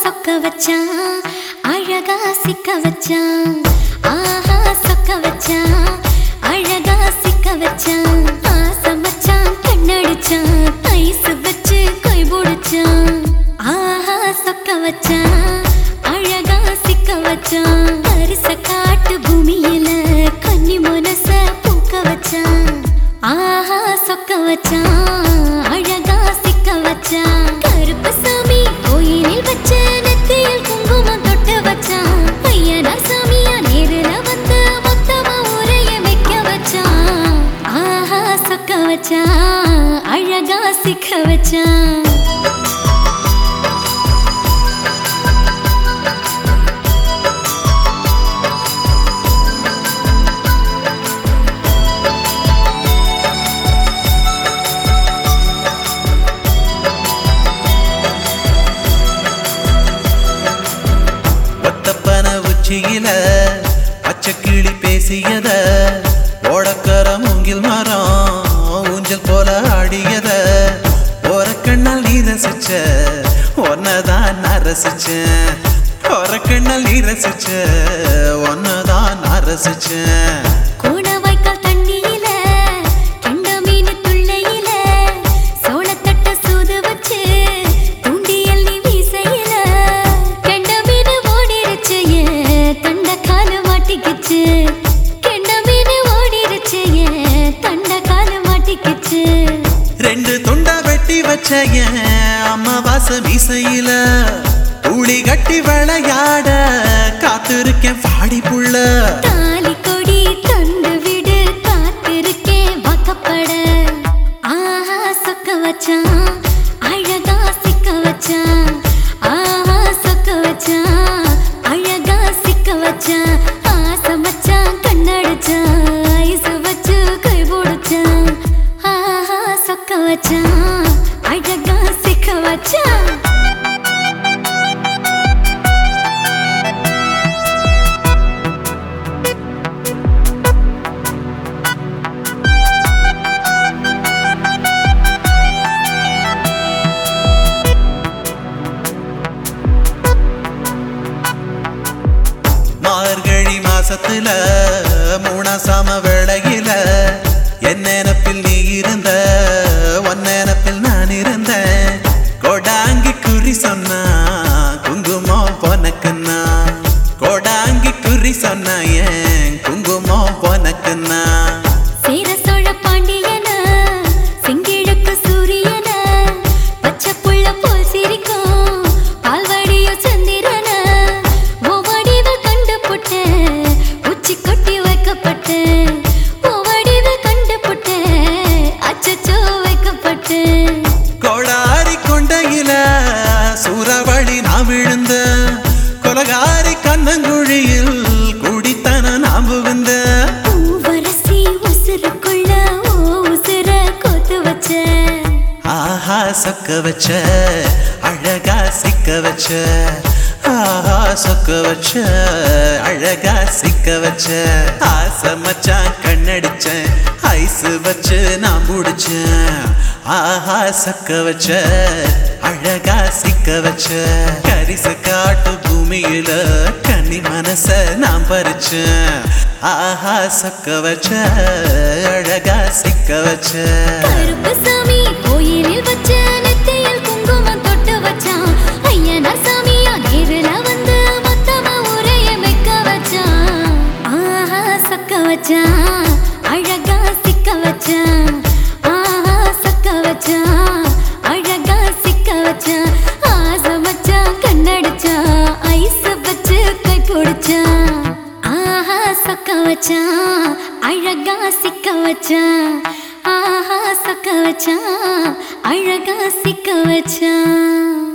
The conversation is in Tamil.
சொக்க வச்சான் அழகா சிக்க வச்சான் ஆஹா சொக்க வச்சான் அழகா சிக்க வச்சான் ஆசை மச்சான் கண்ணடிச்சான் ஐஸ் வச்சு கை பிடிச்சான் ஆஹா சொக்க வச்சான் அழகா சிக்க வச்சான் அரிச காட்டு பூமியில கன்னி மனச பூக்க வச்சான் ஆஹா சொக்க வச்சான் அழகா சிக்க வச்சான் கருப்பு சாமி கோயிலில் வச்ச நெத்தியில் குங்குமம் தொட்டு வச்சான் பையனா சாமியா நேரில் வந்து மொத்தமா உரைய வைக்க வச்சான் ஆஹா சொக்க வச்சான் அழகா சிக்க வச்சான் ஒத்தப்பன உச்சியில பச்சை கிளி பேசியத ஓடக்கர மூங்கில் மரம் ஊஞ்சல் போல ஆடியத ஒரு கண்ணால் நீ ரசிச்ச ஒன்னதான் நான் ரசிச்சேன் ஒரு கண்ணால் நீ ரசிச்ச ஒன்னதான் நான் ரசிச்சேன் கோணவாய்க்கால் தண்ணியில கெண்ட மீன் துள்ளையில சோளத்தட்ட சூது வச்சு தூண்டியல் நீ வீசையில கெண்ட மீன் ஓடிருச்சு ஏன் தண்ட காலு மாட்டிக்கிச்சு கெண்ட மீன் ஓடிருச்சு ஏன் தண்ட காலு மாட்டிக்கிச்சு ரெண்டு துண்டா வெட்டி வச்ச என் அம்மாவாச மீசையில ஊழி கட்டி விளையாட காத்திருக்கேன் பாடி புள்ள தாலி கொடி தந்து விடு காத்திருக்கேன் வாக்கப்பட ஆஹா சொக்க வச்சான் அழகா சிக்க வச்சான் ஆஹா சொக்க வச்சான் அழகா சிக்க வச்சான் ஆசை மச்சான் கண்ணடிச்சான் ஐஸ் வச்சு கை போடுச்சான் ஆஹா சொக்க வச்சான் அழகா சிக்க வச்சான் மார்கழி மாசத்துல மூணாசாம வேளையில என் நினப்பில் நீ இருந்த உன் நினப்பில் நான் இருந்தேன் கொடாங்கி குறி சொன்னா குங்குமம் பொனக்குன்னா கொடாங்கி குறி சொன்னா ஏன் குங்குமம் பொனக்குன்னா சேர சோழ பாண்டியன செங்கிழக்கு சூரியன பச்சை புள்ள போல் சிரிக்கும் பால்வடியோ சந்திரன ஓவடிவ கண்டு புட்ட உச்சி கொட்டி வைக்கப்பட்டு ஓவடிவ கண்டு புட்ட அச்சச்சோ வைக்கப்பட்டு கோடாரி கொண்டையில சூறாவளி நான் விழுந்த கொலகாரி கண்ணங்குழியில் குடித்தன நான் புகுந்த பூவரசி உசுருக்குள்ள ஓ உசுர கோத்து வச்ச ஆஹா சொக்க வச்ச அழகா சிக்க வச்ச ஆஹா சொக்க வச்ச அழகா சிக்க வச்ச ஆசை மச்சான் கண்ணடிச்சேன் ஐஸ் வச்சு நான் முடிச்சேன் ஆஹா சொக்க வச்ச அழகா சிக்க வச்ச கரிச காட்டு பூமியில கன்னி மனச நான் பறிச்சேன் ஆஹா சொக்க வச்ச அழகா சிக்க வச்ச கருப்பு சாமி கோயிலில் வச்ச நெத்தியில் குங்குமம் தொட்டு வச்சான் ஐயனா சாமியா நேருல வந்து மொத்தமா உரைய வைக்க வச்சான் ஆஹா சொக்க வச்சான் அழகா சிக்க வச்சான் ஆஹா சொக்க வச்சான் அழகா சிக்க வச்சான் ஆசை மச்சான் கண்ணடிச்சான் ஐஸ் வச்சு கை பிடிச்சான் ஆஹா சொக்க வச்சான் அழகா சிக்க வச்சான் ஆஹா சொக்க வச்சான் அழகா சிக்க வச்சான்